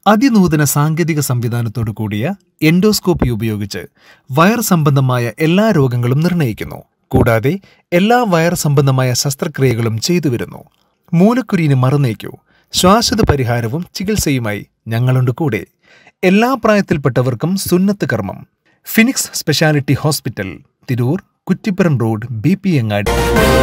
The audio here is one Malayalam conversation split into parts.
അതിനൂതന സാങ്കേതിക സംവിധാനത്തോടു കൂടിയ എൻഡോസ്കോപ്പി ഉപയോഗിച്ച് വയർ സംബന്ധമായ എല്ലാ രോഗങ്ങളും നിർണ്ണയിക്കുന്നു കൂടാതെ എല്ലാ വയർ സംബന്ധമായ ശസ്ത്രക്രിയകളും ചെയ്തുവരുന്നു മൂലക്കുരുവിന് മറുനീക്കൂ ശ്വാസത പരിഹാരവും ചികിത്സയുമായി ഞങ്ങളുണ്ട് കൂടെ എല്ലാ പ്രായത്തിൽപ്പെട്ടവർക്കും സുന്നത്ത് കർമ്മം Phoenix speciality hospital Tirur Kuttippuram road B P Angadi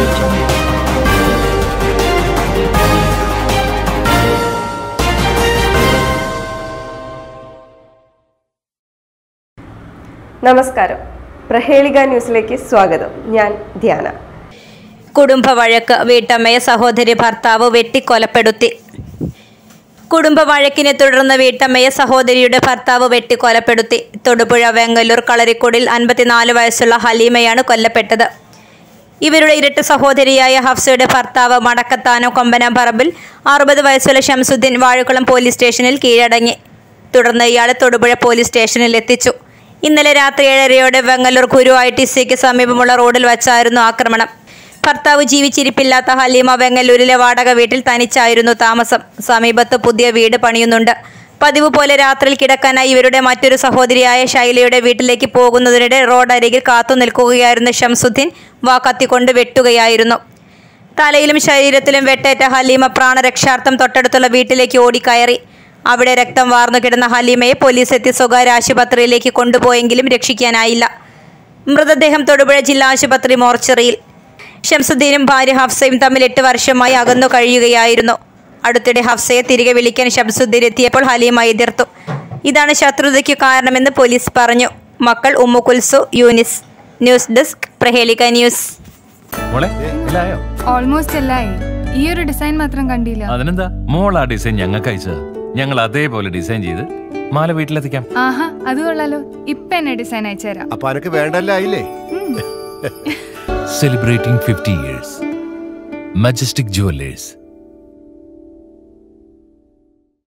നമസ്കാരം പ്രഹേളിക ന്യൂസിലേക്ക് സ്വാഗതം ഞാൻ ധ്യാന കുടുംബ വഴക്ക് വീട്ടമ്മയെ സഹോദരി ഭർത്താവ് വെട്ടിക്കൊലപ്പെടുത്തി കുടുംബ വഴക്കിനെ തുടർന്ന് വീട്ടമ്മയെ സഹോദരിയുടെ ഭർത്താവ് വെട്ടിക്കൊലപ്പെടുത്തി തൊടുപുഴ വെങ്ങല്ലൂർ കളരിക്കുടിൽ അൻപത്തിനാല് വയസ്സുള്ള ഹലീമയാണ് കൊല്ലപ്പെട്ടത് ഇവരുടെ ഇരട്ട സഹോദരിയായ ഹഫ്സയുടെ ഭർത്താവ് മടക്കത്താനം കൊമ്പനം പറമ്പിൽ അറുപത് വയസ്സുള്ള ഷംസുദ്ദീൻ വാഴക്കുളം പോലീസ് സ്റ്റേഷനിൽ കീഴടങ്ങി തുടർന്ന് ഇയാളെ തൊടുപുഴ പോലീസ് സ്റ്റേഷനിൽ എത്തിച്ചു ഇന്നലെ രാത്രി ഏഴരയോടെ വെങ്ങല്ലൂർ ഗുരു ഐ ടി സിക്ക് സമീപമുള്ള റോഡിൽ വച്ചായിരുന്നു ആക്രമണം ഭർത്താവ് ജീവിച്ചിരിപ്പില്ലാത്ത ഹലീമ വെങ്ങല്ലൂരിലെ വാടക വീട്ടിൽ തനിച്ചായിരുന്നു താമസം സമീപത്ത് പുതിയ വീട് പണിയുന്നുണ്ട് പതിവ് പോലെ രാത്രിയിൽ കിടക്കാനായി ഇവരുടെ മറ്റൊരു സഹോദരിയായ ശൈലയുടെ വീട്ടിലേക്ക് പോകുന്നതിനിടെ റോഡരികിൽ കാത്തു നിൽക്കുകയായിരുന്ന ഷംസുദ്ദീൻ വാ കത്തിക്കൊണ്ട് വെട്ടുകയായിരുന്നു തലയിലും ശരീരത്തിലും വെട്ടേറ്റ ഹലീമ പ്രാണരക്ഷാർത്ഥം തൊട്ടടുത്തുള്ള വീട്ടിലേക്ക് ഓടിക്കയറി അവിടെ രക്തം വാർന്നു കിടന്ന ഹലീമയെ പോലീസ് എത്തി സ്വകാര്യ ആശുപത്രിയിലേക്ക് കൊണ്ടുപോയെങ്കിലും രക്ഷിക്കാനായില്ല മൃതദേഹം തൊടുപുഴ ജില്ലാ ആശുപത്രി മോർച്ചറിയിൽ ഷംസുദ്ദീനും ഭാര്യ ഹഫ്സയും തമ്മിൽ എട്ട് വർഷമായി അകന്നു കഴിയുകയായിരുന്നു അടുത്തിടെ ഹഫ്സയെ തിരികെ വിളിക്കാൻ ഷംസുദ്ദീൻ എത്തിയപ്പോൾ ഹലീമ എതിർത്തു ഇതാണ് ശത്രുതയ്ക്ക് കാരണമെന്ന് പോലീസ് പറഞ്ഞു മക്കൾ ഉമ്മു കുൽസു യൂനിസ് ന്യൂസ് ഡെസ്ക് പ്രഹേളിക ന്യൂസ് മോളെ എല്ലായോ ഓൾമോസ്റ്റ് എല്ലായി ഈ ഒരു ഡിസൈൻ മാത്രം കണ്ടില്ല അതിനെന്താ മോൾ ആ ഡിസൈൻ ഞങ്ങൾക്ക് അയച്ചത് ഞങ്ങൾ അതേപോലെ ഡിസൈൻ ചെയ്ത് മാല വീട്ടിലെത്തിക്കാം ആഹാ അത് കൊള്ളാലോ ഇപ്പൊ എന്നെ ഡിസൈൻ അയച്ചുതരാം അപ്പൊ അനക്ക് വേണ്ടല്ലേ ആയില്ലേ celebrating fifty years majestic jewellers